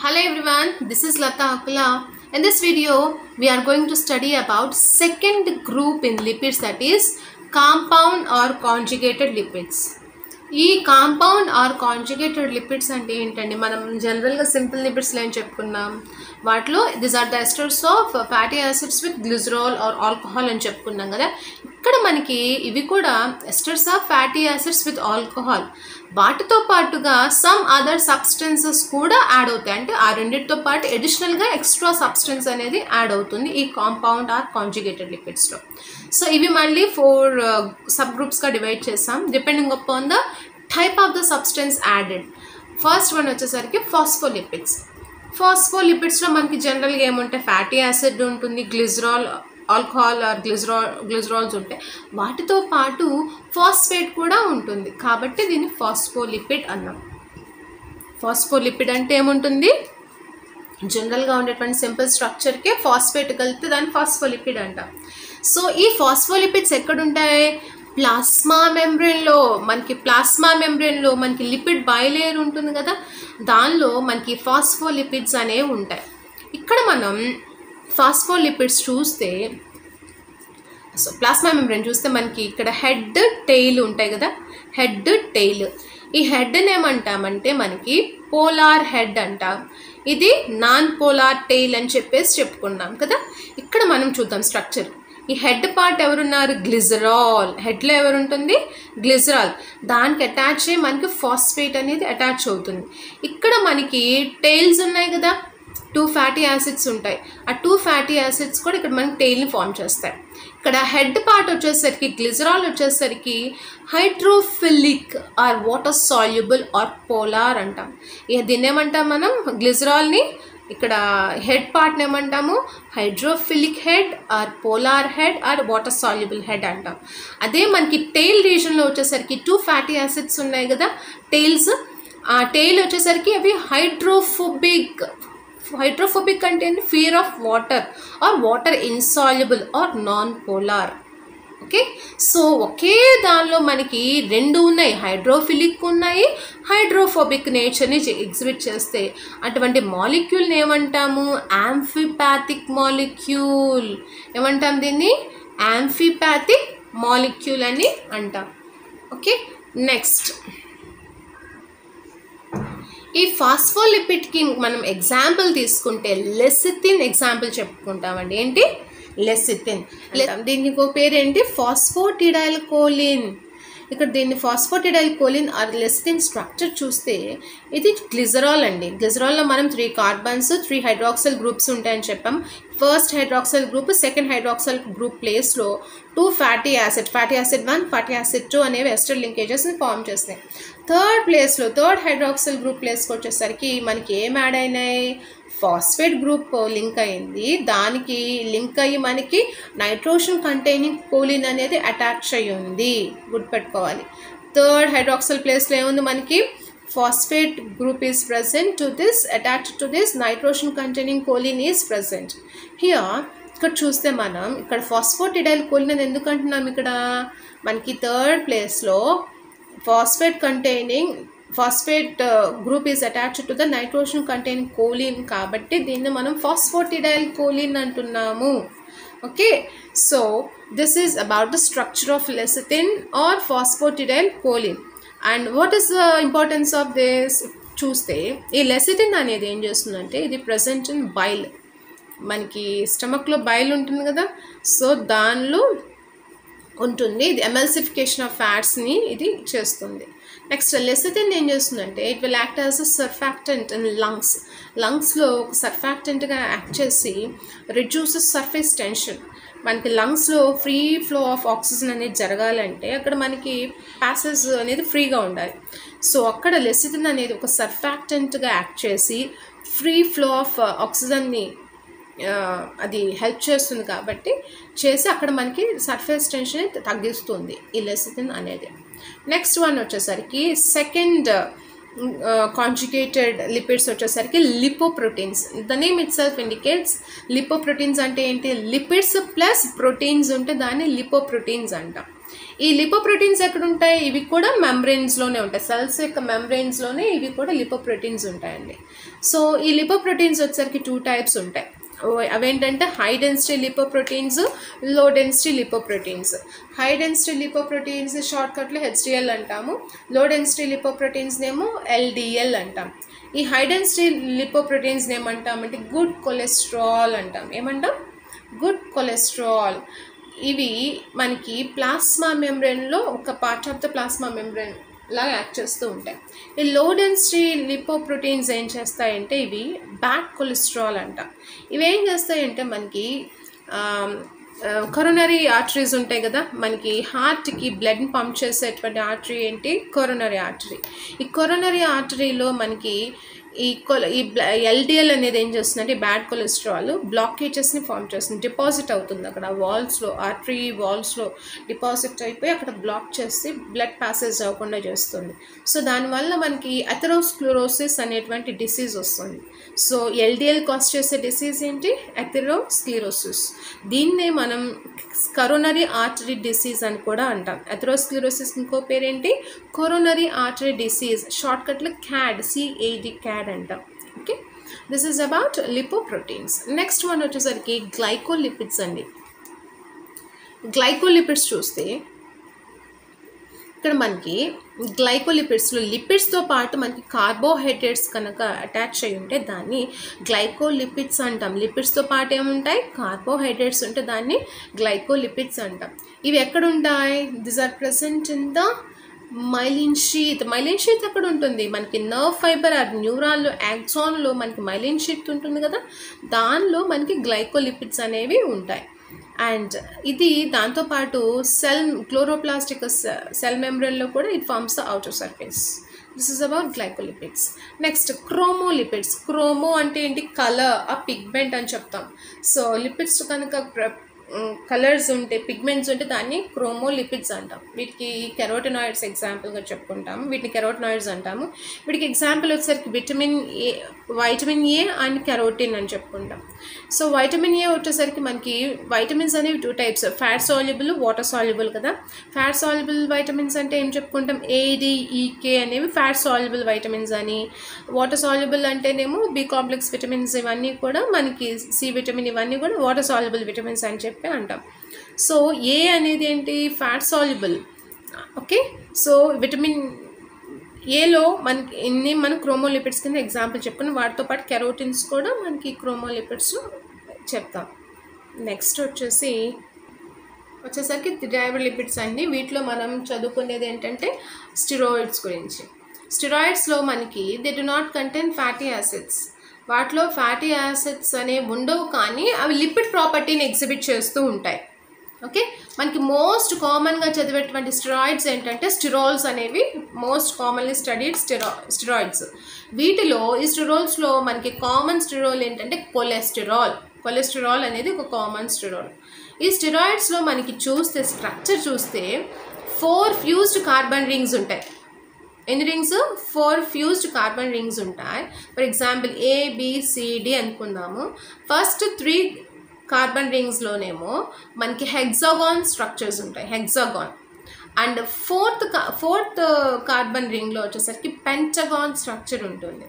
Hello everyone, this is Lata Akula. In this video, we are going to study about second group in lipids that is compound or conjugated lipids. ఈ compound are conjugated lipids అంటే ఏంటండి మనం జనరల్గా simple లిపిడ్స్లో ఏం చెప్పుకున్నాం వాటిలో this are the esters of fatty acids with glycerol or alcohol అని చెప్పుకున్నాం కదా ఇక్కడ మనకి ఇవి కూడా esters of fatty acids with alcohol వాటితో పాటుగా సమ్ అదర్ సబ్స్టెన్సెస్ కూడా యాడ్ అవుతాయి అంటే ఆ రెండింటితో పాటు అడిషనల్గా ఎక్స్ట్రా సబ్స్టెన్స్ అనేది యాడ్ అవుతుంది ఈ కాంపౌండ్ ఆర్ కాంజుగేటెడ్ లిపిడ్స్లో సో ఇవి మళ్ళీ ఫోర్ సబ్ గ్రూప్స్గా డివైడ్ చేసాం depending upon the type of the substance added first one వచ్చేసరికి ఫాస్ఫోలిపిడ్స్ ఫాస్ఫోలిపిడ్స్లో మనకి జనరల్గా ఏముంటాయి ఫ్యాటీ యాసిడ్ ఉంటుంది glycerol alcohol or glycerol glycerols ఉంటాయి వాటితో పాటు ఫాస్ఫేట్ కూడా ఉంటుంది కాబట్టి దీన్ని ఫాస్ఫోలిపిడ్ అన్నాం ఫాస్ఫోలిపిడ్ అంటే ఏముంటుంది జనరల్గా ఉండేటువంటి సింపుల్ స్ట్రక్చర్కే ఫాస్ఫేట్ కలిపితే దాన్ని ఫాస్ఫోలిపిడ్ అంటాం సో ఈ ఫాస్ఫోలిపిడ్స్ ఎక్కడుంటాయి ప్లాస్మా మెంబ్రెన్లో మనకి ప్లాస్మా మెంబ్రెన్లో మనకి లిపిడ్ బయలేయర్ ఉంటుంది కదా దానిలో మనకి ఫాస్ఫోలిపిడ్స్ అనేవి ఉంటాయి ఇక్కడ మనం ఫాస్ఫోలిపిడ్స్ చూస్తే సో ప్లాస్మా మెంబ్రెన్ చూస్తే మనకి ఇక్కడ హెడ్ టెయిల్ ఉంటాయి కదా హెడ్ టెయిల్ ఈ హెడ్ని ఏమంటామంటే మనకి పోలార్ హెడ్ అంటాం ఇది నాన్ పోలార్ టెయిల్ అని చెప్పేసి చెప్పుకున్నాం కదా ఇక్కడ మనం చూద్దాం స్ట్రక్చర్ ఈ హెడ్ పార్ట్ ఎవరున్నారు గ్లిజరాల్ హెడ్లో ఎవరు ఉంటుంది గ్లిజరాల్ దానికి అటాచ్ అయ్యి మనకి ఫాస్ఫేట్ అనేది అటాచ్ అవుతుంది ఇక్కడ మనకి టెయిల్స్ ఉన్నాయి కదా టూ ఫ్యాటీ యాసిడ్స్ ఉంటాయి ఆ టూ ఫ్యాటీ యాసిడ్స్ కూడా ఇక్కడ మనకి టెయిల్ని ఫామ్ చేస్తాయి ఇక్కడ హెడ్ పార్ట్ వచ్చేసరికి గ్లిజరాల్ వచ్చేసరికి hydrophilic or water soluble or polar అంటాం ఇక దీన్ని ఏమంటాం మనం గ్లిజరాల్ని ఇక్కడ హెడ్ పార్ట్ని ఏమంటాము hydrophilic head or polar head or water soluble head అంటాం అదే మనకి టెయిల్ రీజన్లో వచ్చేసరికి టూ ఫ్యాటీ యాసిడ్స్ ఉన్నాయి కదా టెయిల్స్ ఆ టెయిల్ వచ్చేసరికి అవి హైడ్రోఫోబిక్ హైడ్రోఫోబిక్ అంటే fear of water or water insoluble or non polar okay so ఒకే దానిలో మనకి రెండు ఉన్నాయి హైడ్రోఫిలిక్ ఉన్నాయి హైడ్రోఫోబిక్ నేచర్ని ఎగ్జిబిట్ చేస్తే అటువంటి మాలిక్యూల్ని ఏమంటాము యాంఫిపాథిక్ మాలిక్యూల్ ఏమంటాం దీన్ని యాంఫిపాథిక్ మాలిక్యూల్ అని అంటాం ఓకే నెక్స్ట్ ఈ ఫాస్ఫోలిపిడ్కి మనం ఎగ్జాంపుల్ తీసుకుంటే లెసిథిన్ ఎగ్జాంపుల్ చెప్పుకుంటామండి ఏంటి లెసిథిన్ దీనికి ఇంకో పేరు ఏంటి ఫాస్ఫోటిడైల్ కోలిన్ ఇక్కడ దీన్ని phosphatidyl choline or lecithin structure చూస్తే ఇది గ్లిజరాల్ అండి గ్లిజరాల్లో మనం three carbons three hydroxyl groups ఉంటాయని చెప్పాం first hydroxyl group second hydroxyl group ప్లేస్లో two fatty acid fatty acid one fatty acid two అనేవి ఎస్టర్ లింకేజెస్ని ఫామ్ చేస్తాయి థర్డ్ ప్లేస్లో థర్డ్ హైడ్రాక్సల్ గ్రూప్ ప్లేస్కి వచ్చేసరికి మనకి ఏం యాడ్ అయినాయి ఫాస్ఫేట్ గ్రూప్ లింక్ అయింది దానికి లింక్ అయ్యి మనకి నైట్రోజన్ కంటైనింగ్ కోలిన్ అనేది అటాచ్ అయ్యి ఉంది గుర్తుపెట్టుకోవాలి థర్డ్ హైడ్రాక్సల్ ప్లేస్లో ఏముంది మనకి phosphate group is present to this attach to this nitrogen containing choline is present here ఇక్కడ చూస్తే మనం ఇక్కడ ఫాస్ఫోటిడైల్ కోలిన్ అని ఎందుకు అంటున్నాం ఇక్కడ మనకి థర్డ్ ప్లేస్లో phosphate containing phosphate group is attached to the nitrogen containing choline కాబట్టి దీన్ని మనం ఫాస్ఫోటిడైల్ కోలిన్ అంటున్నాము okay so this is about the structure of lecithin or phosphatidyl choline and what is the importance of this చూస్తే ఈ lecithin అనేది ఏం చేస్తుందంటే ఇది ప్రజెంట్ ఇన్ బైల్ మనకి స్టమక్లో బైల్ ఉంటుంది కదా సో దానిలో ఉంటుంది ఇది ఎమల్సిఫికేషన్ ఆఫ్ ఫ్యాట్స్ని ఇది చేస్తుంది నెక్స్ట్ లెసిథిన్ ఏం చేస్తుందంటే it will act as a surfactant in lungs లంగ్స్లో ఒక సర్ఫాక్టెంట్గా యాక్ట్ చేసి రిడ్యూసెస్ సర్ఫేస్ టెన్షన్ మనకి లంగ్స్లో ఫ్రీ ఫ్లో ఆఫ్ ఆక్సిజన్ అనేది జరగాలంటే అక్కడ మనకి ప్యాసెస్ అనేది ఫ్రీగా ఉండాలి సో అక్కడ లెసిథిన్ అనేది ఒక సర్ఫాక్టెంట్గా యాక్ట్ చేసి ఫ్రీ ఫ్లో ఆఫ్ ఆక్సిజన్ని అది హెల్ప్ చేస్తుంది కాబట్టి చేసి అక్కడ మనకి సర్ఫేస్ టెన్షన్ తగ్గిస్తుంది ఈ లెసిథిన్ అనేది నెక్స్ట్ వన్ వచ్చేసరికి సెకండ్ కాంజుగేటెడ్ లిపిడ్స్ వచ్చేసరికి lipoproteins the name itself indicates lipoproteins అంటే ఏంటి లిపిడ్స్ ప్లస్ ప్రోటీన్స్ ఉంటే దాన్ని లిపోప్రోటీన్స్ అంటాం ఈ లిపోప్రోటీన్స్ ఎక్కడ ఉంటాయి ఇవి కూడా మెమ్బ్రెయిన్స్లోనే ఉంటాయి సెల్స్ యొక్క మెమ్బ్రెయిన్స్లోనే ఇవి కూడా లిపోప్రోటీన్స్ ఉంటాయండి సో ఈ లిపోప్రోటీన్స్ వచ్చేసరికి టూ టైప్స్ ఉంటాయి ఓ- అవేంటంటే high density lipoproteins low density lipoproteins high density lipoproteins షార్ట్కట్లో హెచ్డిఎల్ అంటాము లో డెన్సిటీ లిపోప్రోటీన్స్ నేమో ఎల్డిఎల్ అంటాం ఈ హై డెన్సిటీ లిపోప్రోటీన్స్ ఏమంటామంటే గుడ్ కొలెస్ట్రాల్ అంటాం ఏమంటాం గుడ్ కొలెస్ట్రాల్ ఇవి మనకి ప్లాస్మా మెంబ్రెయిన్లో ఒక part of the plasma membrane లాగా యాక్ట్ చేస్తూ ఉంటాయి ఈ లో డెన్సిటీ లిపోప్రోటీన్స్ ఏం చేస్తాయంటే ఇవి బ్యాడ్ కొలెస్ట్రాల్ అంట ఇవి ఏం చేస్తాయంటే మనకి కొరోనరీ ఆర్టరీస్ ఉంటాయి కదా మనకి హార్ట్కి బ్లడ్ని పంప్ చేసేటువంటి ఆర్టరీ ఏంటి కొరోనరీ ఆర్టరీ ఈ కొరోనరీ ఆర్టరీలో మనకి ఈ కొల ఈ ఎల్డిఎల్ అనేది ఏం చేస్తుందంటే బ్యాడ్ కొలెస్ట్రాల్ బ్లాకేజెస్ని ఫామ్ చేస్తుంది డిపాజిట్ అవుతుంది అక్కడ వాల్స్లో ఆర్టరీ వాల్స్లో డిపాజిట్ అయిపోయి అక్కడ బ్లాక్ చేసి బ్లడ్ ప్యాసేజ్ అవ్వకుండా చేస్తుంది సో దానివల్ల మనకి అథెరోస్క్లోరోసిస్ అనేటువంటి డిసీజ్ వస్తుంది సో ఎల్డిఎల్ కాస్ చేసే డిసీజ్ ఏంటి అథెరోస్క్లిరోసిస్ దీన్నే మనం కరోనరీ ఆర్టరీ డిసీజ్ అని కూడా అంటాం అథెరోస్క్లిరోసిస్ ఇంకో పేరేంటి కొరోనరీ ఆర్టరీ డిసీజ్ షార్ట్కట్లో క్యాడ్ సిఏడి క్యాడ్ అంటాం okay this is about lipoproteins next one వచ్చేసరికి గ్లైకోలిపిడ్స్ అండి గ్లైకోలిపిడ్స్ చూస్తే ఇక్కడ మనకి గ్లైకోలిపిడ్స్లో లిపిడ్స్తో పాటు మనకి కార్బోహైడ్రేట్స్ కనుక అటాచ్ అయి ఉంటే దాన్ని గ్లైకోలిపిడ్స్ అంటాం లిపిడ్స్తో పాటు ఏముంటాయి కార్బోహైడ్రేట్స్ ఉంటే దాన్ని గ్లైకోలిపిడ్స్ అంటాం ఇవి ఎక్కడ ఉంటాయి this are present in the myelin sheath myelin sheath ఎక్కడ ఉంటుంది మనకి నర్వ్ ఫైబర్ ఆ న్యూరాల్లో యాక్సాన్లో మనకి మైలిన్ షీత్ ఉంటుంది కదా దానిలో మనకి గ్లైకోలిపిడ్స్ అనేవి ఉంటాయి అండ్ ఇది దాంతోపాటు సెల్ క్లోరోప్లాస్టిక్ సెల్ మెంబ్రెన్లో కూడా it forms the outer surface this is about glycolipids next chromolipids chromo అంటే ఏంటి కలర్ ఆ పిగ్మెంట్ అని చెప్తాం సో లిపిడ్స్ కనుక కలర్స్ ఉంటే పిగ్మెంట్స్ ఉంటే దాన్ని క్రోమోలిపిడ్స్ అంటాం వీటికి కెరోటినాయిడ్స్ ఎగ్జాంపుల్గా చెప్పుకుంటాము వీటిని కెరోటినాయిడ్స్ అంటాము వీటికి ఎగ్జాంపుల్ వచ్చేసరికి vitamin A vitamin A and carotene అని చెప్పుకుంటాం సో వైటమిన్ ఏ వచ్చేసరికి మనకి వైటమిన్స్ అనేవి two types fat soluble water soluble కదా ఫ్యాట్ సాల్యుబుల్ వైటమిన్స్ అంటే ఏం చెప్పుకుంటాం ఏడిఈకే అనేవి ఫ్యాట్ సాల్యుబుల్ వైటమిన్స్ అని వాటర్ సాల్యుబుల్ అంటేనేమో బి కాంప్లెక్స్ విటమిన్స్ ఇవన్నీ కూడా మనకి సి విటమిన్ ఇవన్నీ కూడా వాటర్ సాల్యుబుల్ విటమిన్స్ అని చెప్పి అంటాం సో ఏ అనేది ఏంటి fat soluble okay so vitamin ఏలో మనకి ఇన్ని మనం క్రోమోలిపిడ్స్ కింద ఎగ్జాంపుల్ చెప్పుకుని వాటితో పాటు కెరోటిన్స్ కూడా మనకి క్రోమోలిపిడ్స్ చెప్తాం నెక్స్ట్ వచ్చేసి వచ్చేసరికి థిరాయిడ్ లిపిడ్స్ అండి వీటిలో మనం చదువుకునేది ఏంటంటే స్టిరాయిడ్స్ గురించి స్టిరాయిడ్స్లో మనకి they do not contain fatty acids వాటిలో ఫ్యాటీ యాసిడ్స్ అనేవి ఉండవు కానీ అవి లిపిడ్ ప్రాపర్టీని ఎగ్జిబిట్ చేస్తూ ఉంటాయి ఓకే మనకి మోస్ట్ కామన్గా చదివేటువంటి స్టిరాయిడ్స్ ఏంటంటే స్టిరాల్స్ అనేవి మోస్ట్ కామన్లీ స్టడీడ్ స్టిరా స్టిరాయిడ్స్ వీటిలో ఈ స్టిరాల్స్లో మనకి కామన్ స్టిరాల్ ఏంటంటే కొలెస్టిరాల్ కొలెస్టిరాల్ అనేది ఒక కామన్ స్టిరాల్ ఈ స్టిరాయిడ్స్లో మనకి చూస్తే స్ట్రక్చర్ చూస్తే ఫోర్ ఫ్యూజ్డ్ కార్బన్ రింగ్స్ ఉంటాయి ఎన్ని rings four fused carbon rings ఉంటాయి ఫర్ ఎగ్జాంపుల్ ఏబిసిడి అనుకుందాము ఫస్ట్ త్రీ కార్బన్ రింగ్స్లోనేమో మనకి హెగ్జాగాన్ స్ట్రక్చర్స్ ఉంటాయి hexagon and fourth fourth carbon రింగ్లో వచ్చేసరికి పెంటగాన్ స్ట్రక్చర్ ఉంటుంది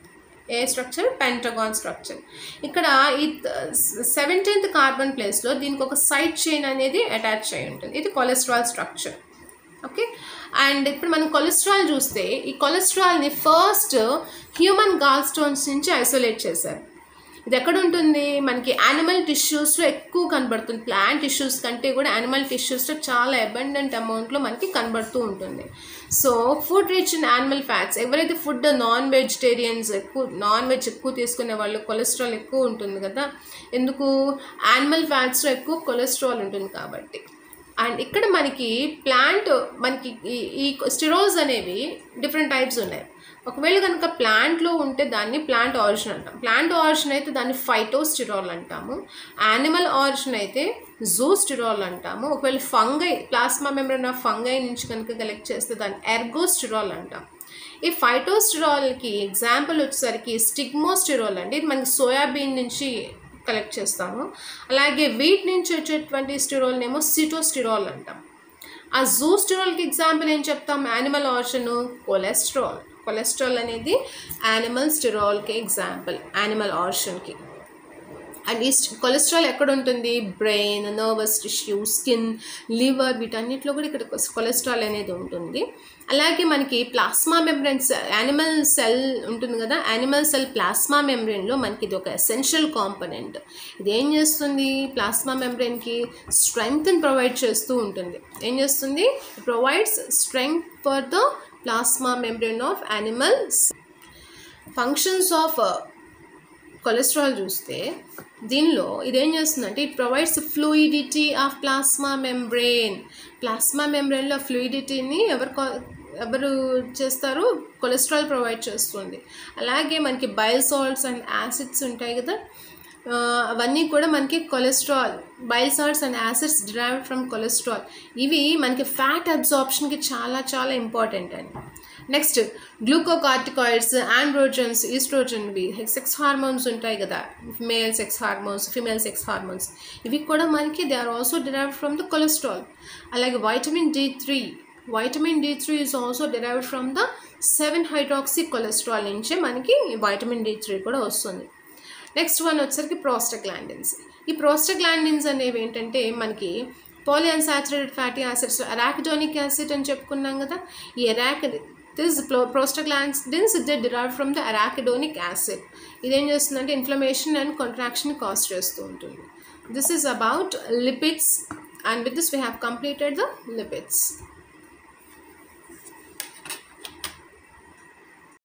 ఏ స్ట్రక్చర్ పెంటగాన్ స్ట్రక్చర్ ఇక్కడ ఈ సెవెంటీన్త్ కార్బన్ ప్లేస్లో దీనికి ఒక సైడ్ చైన్ అనేది అటాచ్ అయి ఉంటుంది ఇది కొలెస్ట్రాల్ స్ట్రక్చర్ ఓకే అండ్ ఇప్పుడు మనం కొలెస్ట్రాల్ చూస్తే ఈ కొలెస్ట్రాల్ని ఫస్ట్ హ్యూమన్ గాల్ స్టోన్స్ నుంచి ఐసోలేట్ చేశారు ఇది ఎక్కడ ఉంటుంది మనకి యానిమల్ టిష్యూస్లో ఎక్కువ కనబడుతుంది ప్లాంట్ టిష్యూస్ కంటే కూడా యానిమల్ టిష్యూస్లో చాలా అబండెంట్ అమౌంట్లో మనకి కనబడుతూ ఉంటుంది so food rich in animal fats ఎవరైతే ఫుడ్ నాన్ వెజిటేరియన్స్ ఎక్కువ నాన్ వెజ్ ఎక్కువ తీసుకునే వాళ్ళు కొలెస్ట్రాల్ ఎక్కువ ఉంటుంది కదా ఎందుకు యానిమల్ ఫ్యాట్స్లో ఎక్కువ కొలెస్ట్రాల్ ఉంటుంది కాబట్టి అండ్ ఇక్కడ మనకి ప్లాంట్ మనకి ఈ ఈ స్టిరోల్స్ అనేవి డిఫరెంట్ టైప్స్ ఉన్నాయి ఒకవేళ కనుక ప్లాంట్లో ఉంటే దాన్ని ప్లాంట్ ఆరిజిన్ అంటాం ప్లాంట్ ఆరిజిన్ అయితే దాన్ని ఫైటోస్టిరాల్ అంటాము యానిమల్ ఆరిజిన్ అయితే జూస్టిరాల్ అంటాము ఒకవేళ fungi plasma membrane of fungi నుంచి కనుక కలెక్ట్ చేస్తే దాన్ని ఎర్గోస్టిరాల్ అంటాం ఈ ఫైటోస్టిరాల్కి ఎగ్జాంపుల్ వచ్చేసరికి స్టిగ్మోస్టిరాల్ అండి ఇది మనకి సోయాబీన్ నుంచి కలెక్ట్ చేస్తాము అలాగే వీట్ నుంచి వచ్చేటువంటి స్టిరాల్నేమో సిటోస్టిరాల్ అంటాం ఆ జూస్టిరాల్కి ఎగ్జాంపుల్ ఏం చెప్తాం యానిమల్ ఆర్షన్ కొలెస్ట్రాల్ కొలెస్ట్రాల్ అనేది యానిమల్ స్టిరాల్కి ఎగ్జాంపుల్ యానిమల్ ఆర్షన్కి అండ్ ఈ కొలెస్ట్రాల్ ఎక్కడ ఉంటుంది brain nervous tissue skin liver వీటన్నిటిలో కూడా ఇక్కడ కొలెస్ట్రాల్ అనేది ఉంటుంది అలాగే మనకి ప్లాస్మా మెంబ్రెన్స్ యానిమల్ సెల్ ఉంటుంది కదా యానిమల్ సెల్ ప్లాస్మా మెంబ్రెయిన్లో మనకి ఇది ఒక ఎసెన్షియల్ కాంపనెంట్ ఇది ఏం చేస్తుంది ప్లాస్మా మెంబ్రెయిన్కి స్ట్రెంగ్త్ని ప్రొవైడ్ చేస్తూ ఉంటుంది ఏం చేస్తుంది provides strength for the plasma membrane of animal functions of cholesterol చూస్తే దీనిలో ఇదేం చేస్తుందంటే it provides fluidity of plasma membrane plasma మెంబ్రెయిన్లో ఫ్లూయిడిటీని ఎవరు కా- ఎవరు చేస్తారు కొలెస్ట్రాల్ ప్రొవైడ్ చేస్తుంది అలాగే మనకి బైల్ సాల్ట్స్ అండ్ యాసిడ్స్ ఉంటాయి కదా ఆ, అవన్నీ కూడా మనకి cholesterol bile salts and acids derived from cholesterol ఇవి మనకి ఫ్యాట్ అబ్జార్ప్షన్కి చాలా చాలా ఇంపార్టెంట్ అండి నెక్స్ట్ గ్లూకోకార్టికాయిడ్స్ ఆండ్రోజన్స్ ఈస్ట్రోజన్వి సెక్స్ హార్మోన్స్ ఉంటాయి కదా male sex hormones female sex hormones ఇవి కూడా మనకి they are also derived from the cholesterol అలాగే vitamin D three vitamin D three is also derived from the seven hydroxy cholesterol నుంచే మనకి vitamin D three కూడా వస్తుంది నెక్స్ట్ వన్ వచ్చేసరికి ప్రోస్టగ్లాండిన్స్ ఈ ప్రోస్టగ్లాండిన్స్ అనేవి ఏంటంటే మనకి polyunsaturated fatty acids arachidonic acid అని చెప్పుకున్నాం కదా ఈ అరాక్ this prostaglandins they derive from the arachidonic acid ఇదేం చేస్తుందంటే ఇన్ఫ్లమేషన్ అండ్ కాంట్రాక్షన్ కాజ్ చేస్తూ ఉంటుంది this is about lipids and with this we have completed the lipids